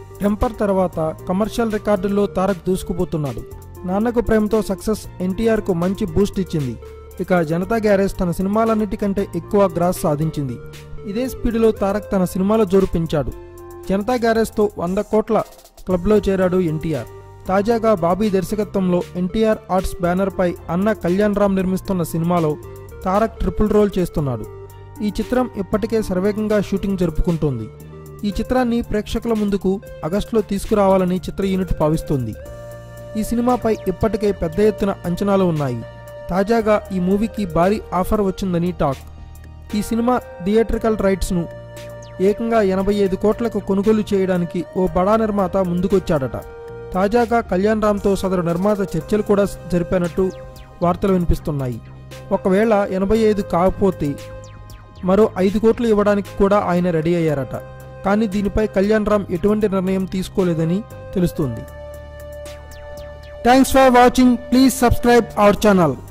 temper తర్వాత commercial రికార్డుల్లో Tarak దూసుకుపోతున్నాడు నాన్నకు ప్రేమతో సక్సెస్ ఎన్టీఆర్కు మంచి బూస్ట్ ఇచ్చింది ఇక జనతా గ్యారేజ్ తన సినిమాలన్నిటికంటే ఎక్కువ గ్రాస్ సాధించింది ఇదే స్పీడ్లో తారక్ తన సినిమాల జోరు పెంచాడు జనతా గ్యారేజ్తో వంద కోట్ల క్లబ్లో చేరాడు ఎన్టీఆర్ తాజాగా బాబీ దర్శకత్వంలో ఎన్టీఆర్ ఆర్ట్స్ బ్యానర్పై అన్న కళ్యాణ్ రామ్ నిర్మిస్తున్న సినిమాలో తారక్ ట్రిపుల్ రోల్ చేస్తున్నాడు ఈ చిత్రం ఇప్పటికే సర్వేగంగా షూటింగ్ జరుపుకుంటోంది ఈ చిత్రాన్ని ప్రేక్షకుల ముందుకు ఆగస్టులో తీసుకురావాలని చిత్ర యూనిట్ భావిస్తోంది ఈ సినిమాపై ఇప్పటికే పెద్ద ఎత్తున అంచనాలు ఉన్నాయి తాజాగా ఈ మూవీకి భారీ ఆఫర్ వచ్చిందని టాక్ ఈ సినిమా థియేట్రికల్ రైట్స్ను ఏకంగా ఎనభై ఐదు కోట్లకు కొనుగోలు చేయడానికి ఓ బడా నిర్మాత ముందుకొచ్చాడట తాజాగా కళ్యాణ్ రామ్తో సదరు నిర్మాత చర్చలు కూడా జరిపినట్టు వార్తలు వినిపిస్తున్నాయి ఒకవేళ ఎనభై ఐదు కాకపోతే మరో ఐదు కోట్లు ఇవ్వడానికి కూడా ఆయన రెడీ అయ్యారట కానీ దీనిపై కళ్యాణ్ రామ్ ఎటువంటి నిర్ణయం తీసుకోలేదని తెలుస్తుంది thanks for watching please subscribe our channel